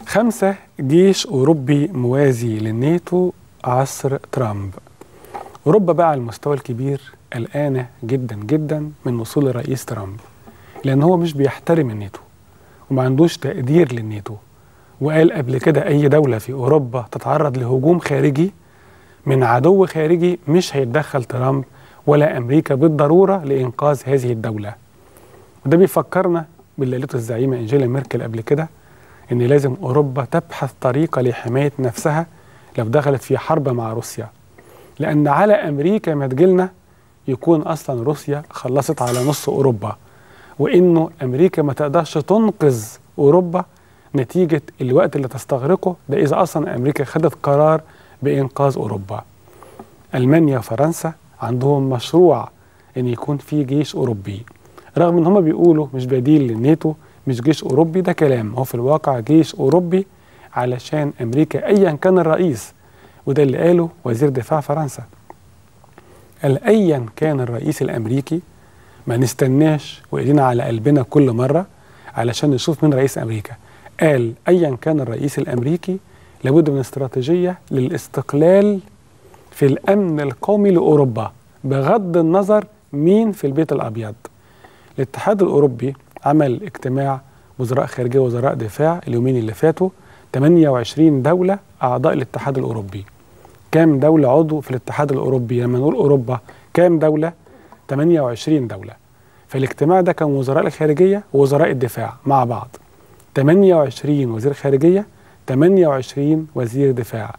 خمسة جيش أوروبي موازي للناتو عصر ترامب أوروبا بقى على المستوى الكبير قلقانة جدا جدا من وصول الرئيس ترامب لأن هو مش بيحترم الناتو وما عندوش تقدير للناتو وقال قبل كده أي دولة في أوروبا تتعرض لهجوم خارجي من عدو خارجي مش هيتدخل ترامب ولا أمريكا بالضرورة لإنقاذ هذه الدولة وده بيفكرنا باللي قالته الزعيمة إنجيلا ميركل قبل كده إن لازم أوروبا تبحث طريقة لحماية نفسها لو دخلت في حرب مع روسيا لأن على أمريكا ما تجيلنا يكون أصلا روسيا خلصت على نص أوروبا وإنه أمريكا ما تقدرش تنقذ أوروبا نتيجة الوقت اللي تستغرقه ده إذا أصلا أمريكا خدت قرار بإنقاذ أوروبا ألمانيا وفرنسا عندهم مشروع إن يكون في جيش أوروبي رغم إن هما بيقولوا مش بديل للناتو مش جيش أوروبي ده كلام هو في الواقع جيش أوروبي علشان أمريكا أيا كان الرئيس وده اللي قاله وزير دفاع فرنسا قال أيا كان الرئيس الأمريكي ما نستناش وإيدينا على قلبنا كل مرة علشان نشوف مين رئيس أمريكا قال أيا كان الرئيس الأمريكي لابد من استراتيجية للاستقلال في الأمن القومي لأوروبا بغض النظر مين في البيت الأبيض الاتحاد الأوروبي عمل اجتماع وزراء خارجية وزراء دفاع اليومين اللي فاتوا 28 دولة أعضاء الاتحاد الأوروبي كام دولة عضو في الاتحاد الأوروبي لما نقول أوروبا كام دولة 28 دولة فالاجتماع ده كان وزراء الخارجية ووزراء الدفاع مع بعض 28 وزير خارجية 28 وزير دفاع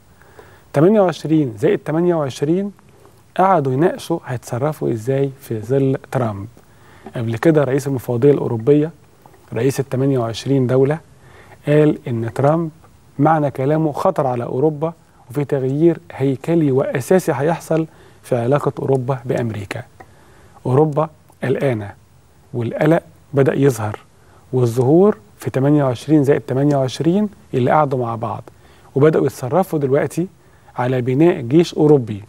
28 زائد 28 قعدوا يناقشوا هيتصرفوا ازاي في ظل ترامب قبل كده رئيس المفوضية الأوروبية رئيس ال 28 دولة قال إن ترامب معنى كلامه خطر على أوروبا وفي تغيير هيكلي وأساسي هيحصل في علاقة أوروبا بأمريكا أوروبا قلقانة والقلق بدأ يظهر والظهور في 28 زائد 28 اللي قعدوا مع بعض وبدأوا يتصرفوا دلوقتي على بناء جيش أوروبي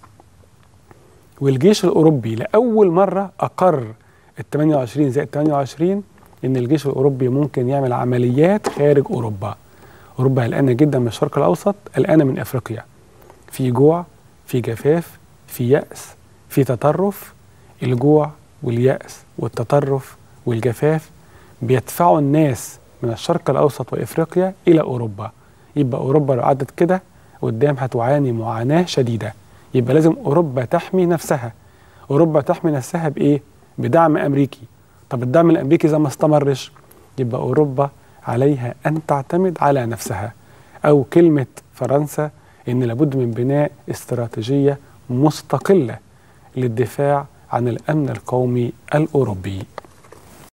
والجيش الأوروبي لأول مرة أقر ال 28 زائد 28 إن الجيش الأوروبي ممكن يعمل عمليات خارج أوروبا أوروبا قلقانة جدا من الشرق الأوسط قلقانة من أفريقيا في جوع في جفاف في يأس في تطرف الجوع واليأس والتطرف والجفاف بيدفعوا الناس من الشرق الأوسط وإفريقيا إلى أوروبا يبقى أوروبا لو قعدت كده قدام هتعاني معاناة شديدة يبقى لازم أوروبا تحمي نفسها أوروبا تحمي نفسها بإيه؟ بدعم أمريكي طب الدعم الأمريكي إذا ما استمرش يبقى أوروبا عليها أن تعتمد على نفسها أو كلمة فرنسا إن لابد من بناء استراتيجية مستقلة للدفاع عن الأمن القومي الأوروبي